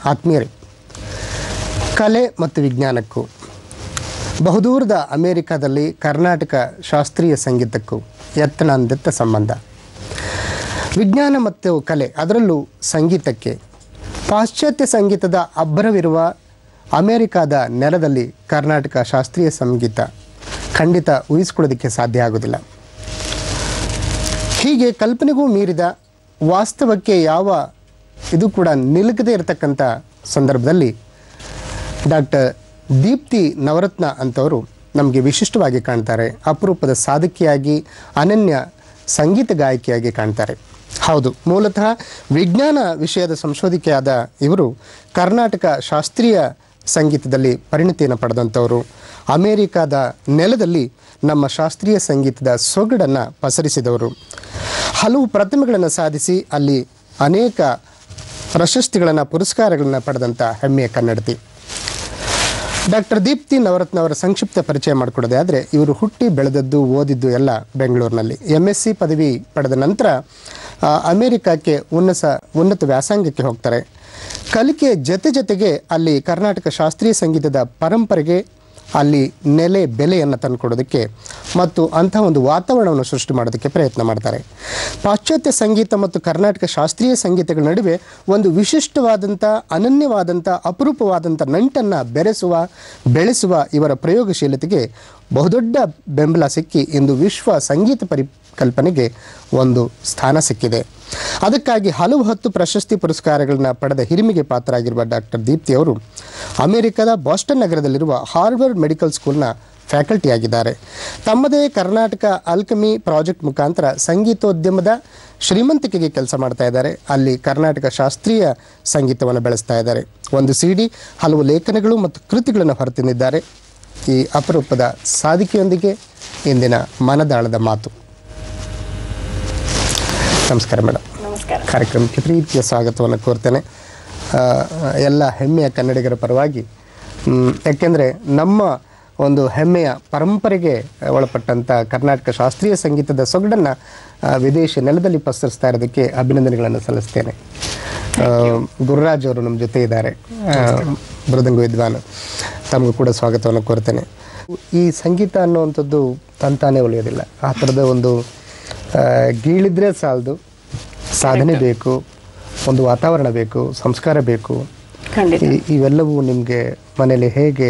ಆತ್ಮೀಯರೇ ಕಲೆ ಮತ್ತು ವಿಜ್ಞಾನಕ್ಕೂ ಬಹುದೂರದ ಅಮೇರಿಕಾದಲ್ಲಿ ಕರ್ನಾಟಕ ಶಾಸ್ತ್ರೀಯ ಸಂಗೀತಕ್ಕೂ ಎತ್ತನಾಂದೆತ್ತ ಸಂಬಂಧ ವಿಜ್ಞಾನ ಮತ್ತು ಕಲೆ ಅದರಲ್ಲೂ ಸಂಗೀತಕ್ಕೆ ಪಾಶ್ಚಾತ್ಯ ಸಂಗೀತದ ಅಬ್ಬರವಿರುವ ಅಮೇರಿಕಾದ ನೆಲದಲ್ಲಿ ಕರ್ನಾಟಕ ಶಾಸ್ತ್ರೀಯ ಸಂಗೀತ ಖಂಡಿತ ಊಹಿಸ್ಕೊಳ್ಳೋದಕ್ಕೆ ಸಾಧ್ಯ ಆಗೋದಿಲ್ಲ ಹೀಗೆ ಕಲ್ಪನೆಗೂ ಮೀರಿದ ವಾಸ್ತವಕ್ಕೆ ಯಾವ ಇದು ಕೂಡ ನಿಲುಕದೇ ಇರತಕ್ಕಂಥ ಸಂದರ್ಭದಲ್ಲಿ ಡಾಕ್ಟರ್ ದೀಪ್ತಿ ನವರತ್ನ ಅಂತವರು ನಮಗೆ ವಿಶಿಷ್ಟವಾಗಿ ಕಾಣ್ತಾರೆ ಅಪರೂಪದ ಸಾಧಕಿಯಾಗಿ ಅನನ್ಯ ಸಂಗೀತ ಗಾಯಕಿಯಾಗಿ ಕಾಣ್ತಾರೆ ಹೌದು ಮೂಲತಃ ವಿಜ್ಞಾನ ವಿಷಯದ ಸಂಶೋಧಕಿಯಾದ ಇವರು ಕರ್ನಾಟಕ ಶಾಸ್ತ್ರೀಯ ಸಂಗೀತದಲ್ಲಿ ಪರಿಣತಿಯನ್ನು ಪಡೆದಂಥವರು ಅಮೇರಿಕಾದ ನೆಲದಲ್ಲಿ ನಮ್ಮ ಶಾಸ್ತ್ರೀಯ ಸಂಗೀತದ ಸೊಗಡನ್ನು ಪಸರಿಸಿದವರು ಹಲವು ಪ್ರತಿಮೆಗಳನ್ನು ಸಾಧಿಸಿ ಅಲ್ಲಿ ಅನೇಕ ಪ್ರಶಸ್ತಿಗಳನ್ನು ಪುರಸ್ಕಾರಗಳನ್ನು ಪಡೆದಂಥ ಹೆಮ್ಮೆಯ ಕನ್ನಡತಿ ಡಾಕ್ಟರ್ ದೀಪ್ತಿ ನವರತ್ನ ಅವರ ಸಂಕ್ಷಿಪ್ತ ಪರಿಚಯ ಮಾಡಿಕೊಡೋದೇ ಆದರೆ ಇವರು ಹುಟ್ಟಿ ಬೆಳೆದದ್ದು ಓದಿದ್ದು ಎಲ್ಲ ಬೆಂಗಳೂರಿನಲ್ಲಿ ಎಮ್ ಎಸ್ ಸಿ ಪದವಿ ಪಡೆದ ನಂತರ ಆ, ಅಮೆರಿಕಕ್ಕೆ ಉನ್ನತ ಉನ್ನತ ವ್ಯಾಸಂಗಕ್ಕೆ ಹೋಗ್ತಾರೆ ಕಲಿಕೆಯ ಜೊತೆ ಜೊತೆಗೆ ಅಲ್ಲಿ ಕರ್ನಾಟಕ ಶಾಸ್ತ್ರೀಯ ಸಂಗೀತದ ಪರಂಪರೆಗೆ ಅಲ್ಲಿ ನೆಲೆ ಬೆಲೆಯನ್ನು ತಂದುಕೊಡೋದಕ್ಕೆ ಮತ್ತು ಅಂಥ ಒಂದು ವಾತಾವರಣವನ್ನು ಸೃಷ್ಟಿ ಮಾಡೋದಕ್ಕೆ ಪ್ರಯತ್ನ ಮಾಡ್ತಾರೆ ಪಾಶ್ಚಾತ್ಯ ಸಂಗೀತ ಮತ್ತು ಕರ್ನಾಟಕ ಶಾಸ್ತ್ರೀಯ ಸಂಗೀತಗಳ ನಡುವೆ ಒಂದು ವಿಶಿಷ್ಟವಾದಂಥ ಅನನ್ಯವಾದಂಥ ಅಪರೂಪವಾದಂಥ ನಂಟನ್ನು ಬೆರೆಸುವ ಬೆಳೆಸುವ ಇವರ ಪ್ರಯೋಗಶೀಲತೆಗೆ ಬಹುದೊಡ್ಡ ಬೆಂಬಲ ಸಿಕ್ಕಿ ಇಂದು ವಿಶ್ವ ಸಂಗೀತ ಪರಿಕಲ್ಪನೆಗೆ ಒಂದು ಸ್ಥಾನ ಸಿಕ್ಕಿದೆ ಅದಕ್ಕಾಗಿ ಹಲವು ಹತ್ತು ಪ್ರಶಸ್ತಿ ಪುರಸ್ಕಾರಗಳನ್ನ ಪಡೆದ ಹಿರಿಮೆಗೆ ಪಾತ್ರರಾಗಿರುವ ಡಾಕ್ಟರ್ ದೀಪ್ತಿ ಅವರು ಅಮೆರಿಕದ ಬಾಸ್ಟನ್ ನಗರದಲ್ಲಿರುವ ಹಾರ್ವರ್ಡ್ ಮೆಡಿಕಲ್ ಸ್ಕೂಲ್ನ ಫ್ಯಾಕಲ್ಟಿ ಆಗಿದ್ದಾರೆ ತಮ್ಮದೇ ಕರ್ನಾಟಕ ಅಲ್ಕಮಿ ಪ್ರಾಜೆಕ್ಟ್ ಮುಖಾಂತರ ಸಂಗೀತೋದ್ಯಮದ ಶ್ರೀಮಂತಿಕೆಗೆ ಕೆಲಸ ಮಾಡ್ತಾ ಇದ್ದಾರೆ ಅಲ್ಲಿ ಕರ್ನಾಟಕ ಶಾಸ್ತ್ರೀಯ ಸಂಗೀತವನ್ನು ಬೆಳೆಸ್ತಾ ಇದ್ದಾರೆ ಒಂದು ಸಿ ಡಿ ಹಲವು ಲೇಖನಗಳು ಮತ್ತು ಕೃತಿಗಳನ್ನು ಹೊರತಂದಿದ್ದಾರೆ ಈ ಅಪರೂಪದ ಸಾಧಿಕೆಯೊಂದಿಗೆ ಇಂದಿನ ಮನದಾಳದ ಮಾತು ನಮಸ್ಕಾರ ಮೇಡಮ್ ನಮಸ್ಕಾರ ಕಾರ್ಯಕ್ರಮಕ್ಕೆ ಪ್ರೀತಿಯ ಸ್ವಾಗತವನ್ನು ಕೋರ್ತೇನೆ ಆ, ಎಲ್ಲ ಹೆಮ್ಮೆಯ ಕನ್ನಡಿಗರ ಪರವಾಗಿ ಮ್, ಯಾಕೆಂದರೆ ನಮ್ಮ ಒಂದು ಹೆಮ್ಮೆಯ ಪರಂಪರೆಗೆ ಒಳಪಟ್ಟಂಥ ಕರ್ನಾಟಕ ಶಾಸ್ತ್ರೀಯ ಸಂಗೀತದ ಸೊಗಡನ್ನು ವಿದೇಶಿ ನೆಲದಲ್ಲಿ ಪಸರಿಸ್ತಾ ಇರೋದಕ್ಕೆ ಅಭಿನಂದನೆಗಳನ್ನು ಸಲ್ಲಿಸ್ತೇನೆ ಆ, ಗುರುರಾಜ್ ಅವರು ನಮ್ಮ ಜೊತೆ ಇದ್ದಾರೆ ಆ, ಮೃದಂಗ ವಿದ್ವಾನ್ ತಮಗೂ ಕೂಡ ಸ್ವಾಗತವನ್ನು ಕೋರ್ತೇನೆ ಈ ಸಂಗೀತ ಅನ್ನುವಂಥದ್ದು ತಂತಾನೇ ಉಳಿಯೋದಿಲ್ಲ ಆ ಥರದ ಒಂದು ಆ, ಗೀಳಿದ್ರೆ ಸಾಲದು ಸಾಧನೆ ಬೇಕು ಒಂದು ವಾತಾವರಣ ಬೇಕು ಸಂಸ್ಕಾರ ಬೇಕು ಖಂಡಿತ ಈ- ಇವೆಲ್ಲವೂ ನಿಮಗೆ ಮನೇಲಿ ಹೇಗೆ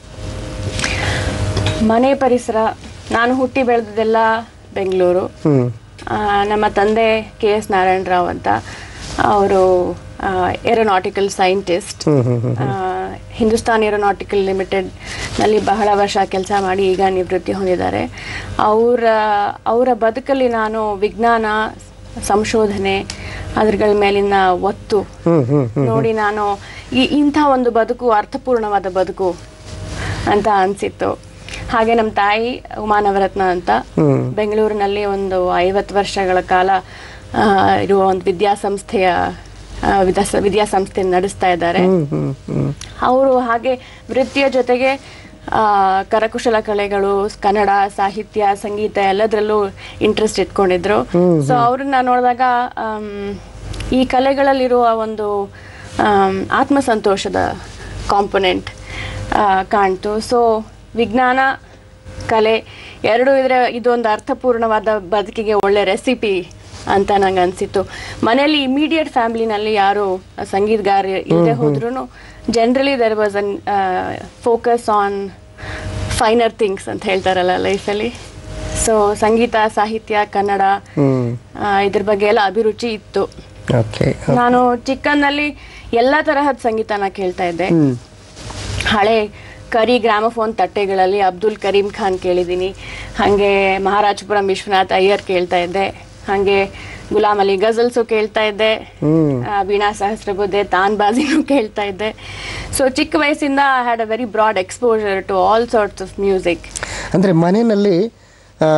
ಮನೆ ಪರಿಸರ ನಾನು ಹುಟ್ಟಿ ಬೆಳೆದದೆಲ್ಲ ಬೆಂಗಳೂರು ಹ್ಮ್ ಆ, ನಮ್ಮ ತಂದೆ ಕೆ ಎಸ್ ನಾರಾಯಣರಾವ್ ಅಂತ ಅವರು aeronautical scientist hmm hmm hmm Hindustan aeronautical limited ನಲ್ಲಿ ಬಹಳ ವರ್ಷ ಕೆಲಸ ಮಾಡಿ ಈಗ ನಿವೃತ್ತಿ ಹೊಂದಿದ್ದಾರೆ ಅವರ ಅವರ ಬದುಕಲ್ಲಿ ನಾನು ವಿಜ್ಞಾನ ಸಂಶೋಧನೆ ಅದ್ರಗಳ ಮೇಲಿನ ಒತ್ತು ಹ್ಮ್ ಹ್ಮ್ ಹ್ಮ್ ನೋಡಿ ನಾನು ಈ ಇಂಥ ಒಂದು ಬದುಕು ಅರ್ಥಪೂರ್ಣವಾದ ಬದುಕು ಅಂತ ಅನ್ಸಿತ್ತು ಹಾಗೆ ನಮ್ಮ ತಾಯಿ ಉಮಾನವರತ್ನ ಅಂತ ಹ್ಮ್ ಬೆಂಗಳೂರಿನಲ್ಲಿ ಒಂದು ಐವತ್ತು ವರ್ಷಗಳ ಕಾಲ ಆ, ಇರುವ ಒಂದು ವಿದ್ಯಾಸಂಸ್ಥೆಯ ಆ, ವಿದ್ಯಾಸ ವಿದ್ಯಾಸಂಸ್ಥೆ ನಡೆಸ್ತಾ ಇದ್ದಾರೆ ಹ್ಮ್ ಹ್ಮ್ ಹ್ಮ್ ಅವರು ಹಾಗೆ ವೃತ್ತಿಯ ಜೊತೆಗೆ ಆ, ಕರಕುಶಲ ಕಲೆಗಳು ಕನ್ನಡ ಸಾಹಿತ್ಯ ಸಂಗೀತ ಎಲ್ಲದರಲ್ಲೂ ಇಂಟ್ರೆಸ್ಟ್ ಇಟ್ಕೊಂಡಿದ್ರು ಸೊ ಅವ್ರನ್ನ ನೋಡಿದಾಗ ಆಮ್, ಈ ಕಲೆಗಳಲ್ಲಿರುವ ಒಂದು ಆಮ್, ಆತ್ಮಸಂತೋಷದ ಕಾಂಪೊನೆಂಟ್ ಕಾಣ್ತು ಸೊ ವಿಜ್ಞಾನ ಕಲೆ ಎರಡು ಇದ್ರೆ ಇದೊಂದು ಅರ್ಥಪೂರ್ಣವಾದ ಬದುಕಿಗೆ ಒಳ್ಳೆ ರೆಸಿಪಿ ಅಂತ ನಂಗೆ ಅನ್ಸಿತ್ತು ಮನೆಯಲ್ಲಿ ಇಮಿಡಿಯೇಟ್ ಫ್ಯಾಮಿಲಿನಲ್ಲಿ ಯಾರು ಸಂಗೀತಗಾರ ಇಲ್ಲದೆ ಹೋದ್ರೂ generally there was an focus on finer things ಅಂತ ಹೇಳ್ತಾರಲ್ಲ ಲೈಫಲ್ಲಿ ಸೊ ಸಂಗೀತ ಸಾಹಿತ್ಯ ಕನ್ನಡ ಹ್ಮ್ ಆ, ಇದ್ರ ಬಗ್ಗೆ ಎಲ್ಲ ಅಭಿರುಚಿ ಇತ್ತು ಓಕೆ ನಾನು ಚಿಕ್ಕಂದಲ್ಲಿ ಎಲ್ಲ ತರಹದ ಸಂಗೀತನ ಕೇಳ್ತಾ ಇದ್ದೆ ಹ್ಮ್ ಹಳೆ ಕರಿ ಗ್ರಾಮಫೋನ್ ತಟ್ಟೆಗಳಲ್ಲಿ ಅಬ್ದುಲ್ ಕರೀಂ ಖಾನ್ ಕೇಳಿದ್ದೀನಿ ಹಾಗೆ ಮಹಾರಾಜಪುರಂ ವಿಶ್ವನಾಥ್ ಅಯ್ಯರ್ ಕೇಳ್ತಾ ಇದ್ದೆ ಹಾಗೆ ಗುಲಾಮ್ ಅಲಿ ಗಜಲ್ಸು ಕೇಳ್ತಾ ಇದ್ದೆ ಹ್ಮ್ ಆ, ವೀಣಾ ಸಹಸ್ರಬುದ್ಧೆ ತಾನ್ ಬಾಜಿನೂ ಕೇಳ್ತಾ ಇದ್ದೆ ಸೊ ಚಿಕ್ಕ ವಯಸ್ಸಿಂದ I had a very broad exposure to all sorts of music ಅಂದರೆ ಮನೆಯಲ್ಲಿ ಆ,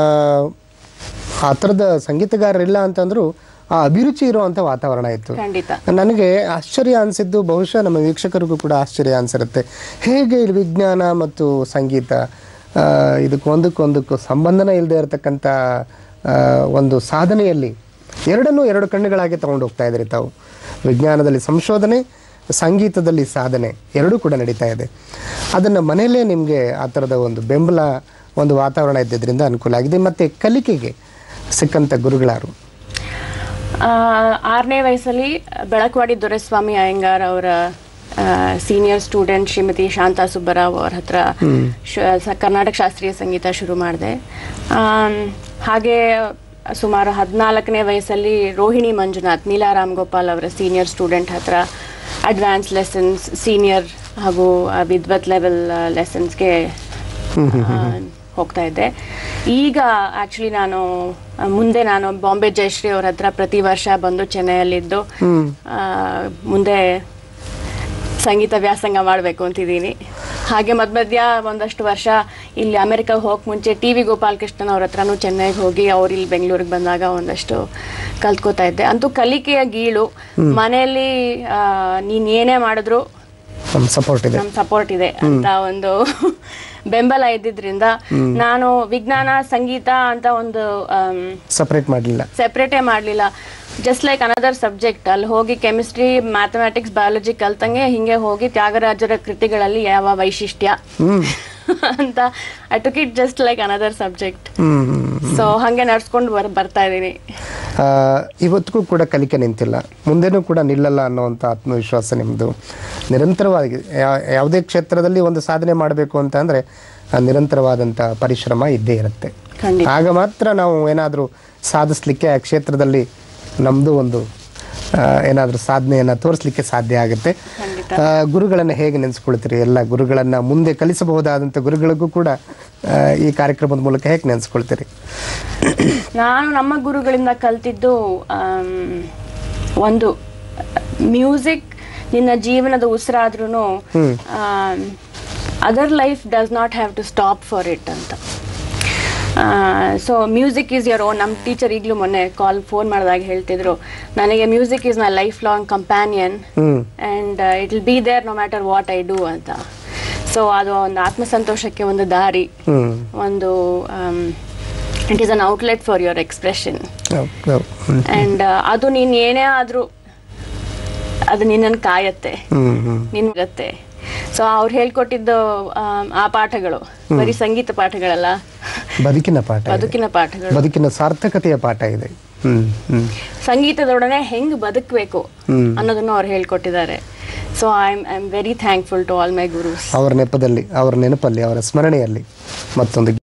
ಆ ಥರದ ಸಂಗೀತಗಾರರಿಲ್ಲ ಅಂತಂದ್ರು ಆ ಅಭಿರುಚಿ ಇರುವಂಥ ವಾತಾವರಣ ಇತ್ತು ಖಂಡಿತ ನನಗೆ ಆಶ್ಚರ್ಯ ಅನಿಸಿದ್ದು ಬಹುಶಃ ನಮ್ಮ ವೀಕ್ಷಕರಿಗೂ ಕೂಡ ಆಶ್ಚರ್ಯ ಅನಿಸಿರುತ್ತೆ ಹೇಗೆ ಇಲ್ಲಿ ವಿಜ್ಞಾನ ಮತ್ತು ಸಂಗೀತ ಆ, ಇದಕ್ಕೆ ಒಂದಕ್ಕೊಂದಕ್ಕೂ ಸಂಬಂಧನ ಇಲ್ಲದೆ ಇರತಕ್ಕಂಥ ಆ, ಒಂದು ಸಾಧನೆಯಲ್ಲಿ ಎರಡನ್ನೂ ಎರಡು ಕಣ್ಣುಗಳಾಗಿ ತಗೊಂಡು ಹೋಗ್ತಾ ಇದ್ರಿ ತಾವು ವಿಜ್ಞಾನದಲ್ಲಿ ಸಂಶೋಧನೆ ಸಂಗೀತದಲ್ಲಿ ಸಾಧನೆ ಎರಡೂ ಕೂಡ ನಡೀತಾ ಇದೆ ಅದನ್ನು ಮನೆಯಲ್ಲೇ ನಿಮಗೆ ಆ ಥರದ ಒಂದು ಬೆಂಬಲ ಒಂದು ವಾತಾವರಣ ಇದ್ದಿದ್ದರಿಂದ ಅನುಕೂಲ ಆಗಿದೆ ಮತ್ತು ಕಲಿಕೆಗೆ ಸಿಕ್ಕಂಥ ಗುರುಗಳಾರು ಆ, ಆರನೇ ವಯಸ್ಸಲ್ಲಿ ಬೆಳಕವಾಡಿ ದೊರೆಸ್ವಾಮಿ ಅಯ್ಯಂಗಾರ್ ಅವರ ಸೀನಿಯರ್ ಸ್ಟೂಡೆಂಟ್ ಶ್ರೀಮತಿ ಶಾಂತಾ ಸುಬ್ಬರಾವ್ ಅವ್ರ ಹತ್ರ ಶ- ಸ- ಕರ್ನಾಟಕ ಶಾಸ್ತ್ರೀಯ ಸಂಗೀತ ಶುರು ಮಾಡಿದೆ ಹಾಗೆ ಸುಮಾರು ಹದಿನಾಲ್ಕನೇ ವಯಸ್ಸಲ್ಲಿ ರೋಹಿಣಿ ಮಂಜುನಾಥ್ ನೀಲಾ ರಾಮ್ ಗೋಪಾಲ್ ಅವರ ಸೀನಿಯರ್ ಸ್ಟೂಡೆಂಟ್ ಹತ್ರ ಅಡ್ವಾನ್ಸ್ ಲೆಸನ್ಸ್ ಸೀನಿಯರ್ ಹಾಗೂ ವಿದ್ವತ್ ಲೆವೆಲ್ ಲೆಸನ್ಸ್ಗೆ ಹೋಗ್ತಾ ಇದ್ದೆ ಈಗ ಆಕ್ಚುಲಿ ನಾನು ಆ, ಮುಂದೆ ನಾನು ಬಾಂಬೆ ಜಯಶ್ರೀ ಅವ್ರ ಹತ್ರ ಪ್ರತಿ ವರ್ಷ ಬಂದು ಚೆನ್ನೈಯಲ್ಲಿದ್ದು ಆ, ಮುಂದೆ ಸಂಗೀತ ವ್ಯಾಸಂಗ ಮಾಡಬೇಕು ಅಂತಿದ್ದೀನಿ ಹಾಗೆ ಮಧ್ಯ ಮಧ್ಯ ಒಂದಷ್ಟು ವರ್ಷ ಇಲ್ಲಿ ಅಮೆರಿಕಾಗೆ ಹೋಗಕ್ಕೆ ಮುಂಚೆ ಟಿ ವಿ ಗೋಪಾಲಕೃಷ್ಣನ್ ಅವ್ರ ಹತ್ರನೂ ಚೆನ್ನೈಗೆ ಹೋಗಿ ಅವ್ರು ಇಲ್ಲಿ ಬೆಂಗಳೂರಿಗೆ ಬಂದಾಗ ಒಂದಷ್ಟು ಕಲ್ತ್ಕೋತಾ ಇದ್ದೆ ಅಂತೂ ಕಲಿಕೆಯ ಗೀಳು ಮನೆಯಲ್ಲಿ ಆ, ನೀನ್ ಏನೇ ಮಾಡಿದ್ರು ನಮ್ಮ ಸಪೋರ್ಟ್ ಇದೆ ನಮ್ ಸಪೋರ್ಟ್ ಇದೆ ಅಂತ ಒಂದು ಬೆಂಬಲ ಇದ್ದಿದ್ರಿಂದ ನಾನು ವಿಜ್ಞಾನ ಸಂಗೀತ ಅಂತ ಒಂದು ಸಪ್ರೇಟ್ ಮಾಡಲಿಲ್ಲ ಸೆಪ್ರೇಟೇ ಮಾಡಲಿಲ್ಲ ಜಸ್ಟ್ ಲೈಕ್ ಅನದರ್ ಸಬ್ಜೆಕ್ಟ್ ಅಲ್ಲಿ ಹೋಗಿ ಕೆಮಿಸ್ಟ್ರಿ ಮ್ಯಾಥಮೆಟಿಕ್ಸ್ ಬಯಾಲಜಿ ಕಲ್ತಂಗೆ ಹಿಂಗೆ ಹೋಗಿ ತ್ಯಾಗರಾಜರ ಕೃತಿಗಳಲ್ಲಿ ಯಾವ ವೈಶಿಷ್ಟ್ಯ ಅಂತ I took it just like another subject so ಹಂಗೆ ನಡ್ಸ್ಕೊಂಡು ಬರ್ ಬರ್ತಾ ಇದ್ದೀನಿ ಆ, ಇವತ್ತಿಗೂ ಕೂಡ ಕಲಿಕೆ ನಿಂತಿಲ್ಲ ಮುಂದೆನೂ ಕೂಡ ನಿಲ್ಲಲ್ಲ ಅನ್ನುವಂಥ ಆತ್ಮವಿಶ್ವಾಸ ನಿಮ್ಮದು ನಿರಂತರವಾಗಿ ಯಾ- ಯಾವುದೇ ಕ್ಷೇತ್ರದಲ್ಲಿ ಒಂದು ಸಾಧನೆ ಮಾಡಬೇಕು ಅಂತ ಅಂದರೆ ನಿರಂತರವಾದಂಥ ಪರಿಶ್ರಮ ಇದ್ದೇ ಇರುತ್ತೆ ಖಂಡಿತ ಆಗ ಮಾತ್ರ ನಾವು ಏನಾದರೂ ಸಾಧಿಸ್ಲಿಕ್ಕೆ ಆ ಕ್ಷೇತ್ರದಲ್ಲಿ ನಮ್ಮದು ಒಂದು ಏನಾದರೂ ಸಾಧನೆಯನ್ನು ತೋರಿಸ್ಲಿಕ್ಕೆ ಸಾಧ್ಯ ಆಗುತ್ತೆ ಖಂಡಿತ ಆ, ಗುರುಗಳನ್ನು ಹೇಗೆ ನೆನೆಸ್ಕೊಳ್ತೀರಿ ಎಲ್ಲ ಗುರುಗಳನ್ನು ಮುಂದೆ ಕಲಿಸಬಹುದಾದಂಥ ಗುರುಗಳಿಗೂ ಕೂಡ ಆ, ಈ ಕಾರ್ಯಕ್ರಮದ ಮೂಲಕ ಹೇಗೆ ನೆನೆಸ್ಕೊಳ್ತೀರಿ ನಾನು ನಮ್ಮ ಗುರುಗಳಿಂದ ಕಲ್ತಿದ್ದು ಆಮ್, ಒಂದು ಮ್ಯೂಸಿಕ್ ನಿನ್ನ ಜೀವನದ ಉಸಿರಾದ್ರೂ other life does not have to stop for it ಅಂತ so music is your own ನಮ್ಮ ಟೀಚರ್ ಈಗಲೂ ಮೊನ್ನೆ ಕಾಲ್ ಫೋನ್ ಮಾಡಿದಾಗ ಹೇಳ್ತಿದ್ರು ನನಗೆ music is my life long companion ಹ್ಞೂ and it will be there no matter what I do ಅಂತ so ಅದು ಒಂದು ಆತ್ಮಸಂತೋಷಕ್ಕೆ ಒಂದು ದಾರಿ ಹ್ಞೂ ಒಂದು it is an outlet for your expression ಹೌದು, ಹೌದು. ಹ್ಮ್. ಆ್ಯಂಡ್ ಅದು ನೀನು ಏನೇ ಆದರೂ ಅದು ನಿನ್ನನ್ನು ಕಾಯತ್ತೆ ಹ್ಮ್ ಹ್ಮ್ ನಿನ್ಗತ್ತೆ ಸೊ ಅವ್ರು ಹೇಳ್ಕೊಟ್ಟಿದ್ದು ಆಮ್, ಆ ಪಾಠಗಳು ಬರೀ ಸಂಗೀತ ಪಾಠಗಳಲ್ಲ ಬದುಕಿನ ಪಾಠ ಇದೆ. ಬದುಕಿನ ಪಾಠಗಳು ಬದುಕಿನ ಸಾರ್ಥಕತೆಯ ಪಾಠ ಇದೆ ಹ್ಮ್ ಹ್ಮ್ ಸಂಗೀತದೊಡನೆ ಹೆಂಗ್ ಬದುಕಬೇಕು ಹ್ಮ್. ಅನ್ನೋದನ್ನು ಅವ್ರು ಹೇಳ್ಕೊಟ್ಟಿದ್ದಾರೆ so I am I am very thankful to all my gurus ಅವರ ನೆಪದಲ್ಲಿ ಅವರ ನೆನಪಲ್ಲಿ ಅವರ ಸ್ಮರಣೆಯಲ್ಲಿ ಮತ್ತೊಂದು